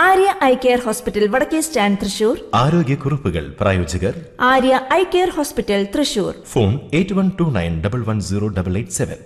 Arya eye care hospital വടക്കേ stand Thrissur ആരോഗ്യക്കുറിപ്പുകൾ പ്രായോജകർ Arya eye care hospital Thrissur phone eight one two nine double one zero double eight seven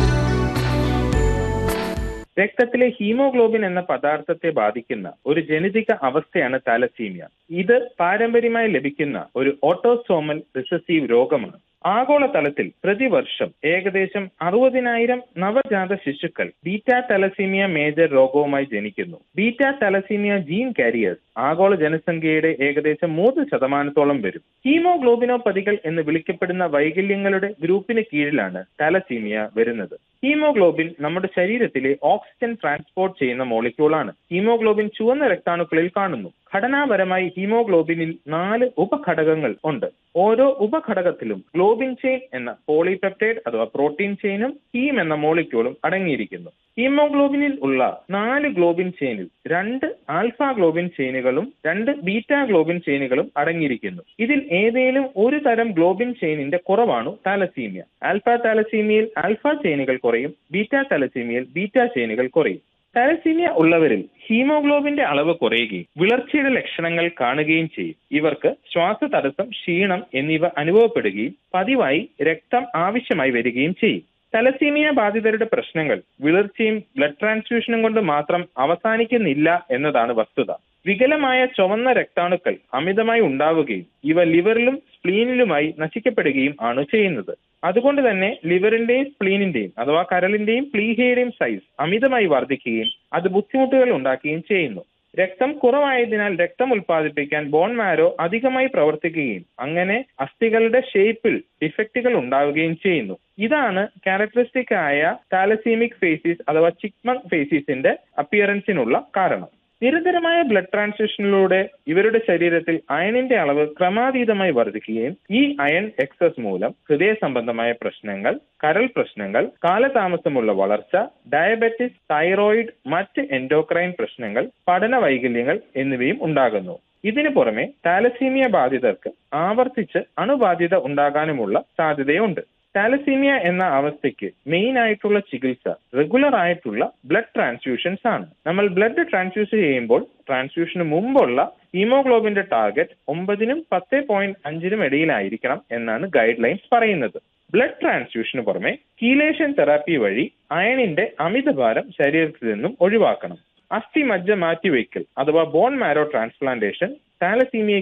രക്തത്തിലെ haemoglobin എന്ന പദാർത്ഥത്തെ ബാധിക്കുന്ന ഒരു ജനിതക അവസ്ഥയാണ് താലസീമിയ ഇത് പാരമ്പര്യമായി ലഭിക്കുന്ന ഒരു ഓട്ടോസോമൽ റിസസീവ് രോഗമാണ് ആഗോളതലത്തിൽ പ്രതിവർഷം ഏകദേശം അറുപതിനായിരം നവജാത ശിശുക്കൾ ബീറ്റ തലസീമിയ മേജർ രോഗവുമായി ജനിക്കുന്നു ബീറ്റ തലസീമിയ ജീൻ കാരിയേഴ്സ് ആഗോള ജനസംഖ്യയുടെ ഏകദേശം മൂന്ന് ശതമാനത്തോളം വരും ഹീമോഗ്ലോബിനോപ്പതികൾ എന്ന് വിളിക്കപ്പെടുന്ന വൈകല്യങ്ങളുടെ ഗ്രൂപ്പിന് കീഴിലാണ് തലസീമിയ വരുന്നത് ഹീമോഗ്ലോബിൻ നമ്മുടെ ശരീരത്തിലെ ഓക്സിജൻ ട്രാൻസ്പോർട്ട് ചെയ്യുന്ന മോളിക്യൂളാണ് ഹീമോഗ്ലോബിൻ ചുവന്ന രക്താണുക്കളിൽ കാണുന്നു ഘടനാപരമായി ഹീമോഗ്ലോബിനിൽ നാല് ഉപഘടകങ്ങൾ ഉണ്ട് ഓരോ ഉപഘടകത്തിലും ഗ്ലോബിൻ ചെയിൻ എന്ന പോളിപെപ്റ്റൈഡ് അഥവാ പ്രോട്ടീൻ ചെയിനും ഹീം എന്ന മോളിക്യൂളും അടങ്ങിയിരിക്കുന്നു ഹീമോഗ്ലോബിനിൽ ഉള്ള നാല് ഗ്ലോബിൻ ചെയിനിൽ രണ്ട് ആൽഫ ഗ്ലോബിൻ ചെയിനുകളും രണ്ട് ബീറ്റ ഗ്ലോബിൻ ചെയിനുകളും അടങ്ങിയിരിക്കുന്നു ഇതിൽ ഏതേലും ഒരു തരം ഗ്ലോബിൻ ചെയിനിന്റെ കുറവാണ് താലസീമിയ ആൽഫ താലസീമിയയിൽ ആൽഫ ചെയിനുകൾ കുറയും ബീറ്റ താലസീമിയയിൽ ബീറ്റ ചെയിനുകൾ കുറയും താലസീമിയ ഉള്ളവരിൽ ഹീമോഗ്ലോബിന്റെ അളവ് കുറയുകയും വിളർച്ചയുടെ ലക്ഷണങ്ങൾ കാണുകയും ചെയ്യും ഇവർക്ക് ശ്വാസതടസ്സം ക്ഷീണം എന്നിവ അനുഭവപ്പെടുകയും പതിവായി രക്തം ആവശ്യമായി വരികയും ചെയ്യും തലസീമിയ ബാധിതരുടെ പ്രശ്നങ്ങൾ വിളർച്ചയും ബ്ലഡ് ട്രാൻസ്ഫ്യൂഷനും കൊണ്ട് മാത്രം അവസാനിക്കുന്നില്ല എന്നതാണ് വസ്തുത വികലമായ ചുവന്ന രക്താണുക്കൾ അമിതമായി ഉണ്ടാവുകയും ഇവ ലിവറിലും സ്പ്ലീനിലുമായി നശിക്കപ്പെടുകയും ആണ് ചെയ്യുന്നത് അതുകൊണ്ട് തന്നെ ലിവറിന്റെയും സ്പ്ലീനിന്റെയും അഥവാ കരളിന്റെയും പ്ലീഹയുടെയും സൈസ് അമിതമായി വർദ്ധിക്കുകയും അത് ബുദ്ധിമുട്ടുകൾ ഉണ്ടാക്കുകയും ചെയ്യുന്നു രക്തം കുറവായതിനാൽ രക്തം ഉൽപ്പാദിപ്പിക്കാൻ ബോൺ മാരോ അധികമായി പ്രവർത്തിക്കുകയും അങ്ങനെ അസ്ഥികളുടെ ഷേപ്പിൽ ഡിഫക്റ്റുകൾ ഉണ്ടാവുകയും ചെയ്യുന്നു ഇതാണ് ക്യാരക്ടറിസ്റ്റിക് ആയ താലസീമിക് ഫേസിസ് അഥവാ ചിക്മക് ഫേസിസിന്റെ അപ്പിയറൻസിനുള്ള കാരണം നിരന്തരമായ ബ്ലഡ് ട്രാൻസ്ഫ്യൂഷനിലൂടെ ഇവരുടെ ശരീരത്തിൽ അയണിന്റെ അളവ് ക്രമാതീതമായി വർദ്ധിക്കുകയും ഈ അയൺ എക്സസ് മൂലം ഹൃദയ സംബന്ധമായ പ്രശ്നങ്ങൾ കരൾ പ്രശ്നങ്ങൾ കാലതാമസമുള്ള വളർച്ച ഡയബറ്റിസ് തൈറോയിഡ് മറ്റ് എൻഡോക്രൈൻ പ്രശ്നങ്ങൾ പഠന വൈകല്യങ്ങൾ എന്നിവയും ഉണ്ടാകുന്നു ഇതിനു പുറമെ താലസീമിയ ബാധിതർക്ക് ആവർത്തിച്ച് അണുബാധ്യത ഉണ്ടാകാനുമുള്ള സാധ്യതയുണ്ട് താലസീമിയ എന്ന അവസ്ഥയ്ക്ക് മെയിൻ ആയിട്ടുള്ള ചികിത്സ റെഗുലർ ആയിട്ടുള്ള ബ്ലഡ് ട്രാൻസ്ഫ്യൂഷൻസ് ആണ് നമ്മൾ ബ്ലഡ് ട്രാൻസ്ഫ്യൂസ് ചെയ്യുമ്പോൾ ട്രാൻസ്ഫ്യൂഷന് മുമ്പുള്ള ഹീമോഗ്ലോബിന്റെ ടാർഗറ്റ് ഒമ്പതിനും പത്ത് പോയിന്റ് അഞ്ചിനും ഇടയിലായിരിക്കണം എന്നാണ് ഗൈഡ് ലൈൻസ് പറയുന്നത് ബ്ലഡ് ട്രാൻസ്ഫ്യൂഷന് പുറമെ കീലേഷൻ തെറാപ്പി വഴി അയണിന്റെ അമിതഭാരം ശരീരത്തിൽ നിന്നും ഒഴിവാക്കണം അസ്ഥി മജ്ജ മാറ്റിവെക്കൽ അഥവാ ബോൺ മാരോ ട്രാൻസ്പ്ലാന്റേഷൻ താലസീമിയ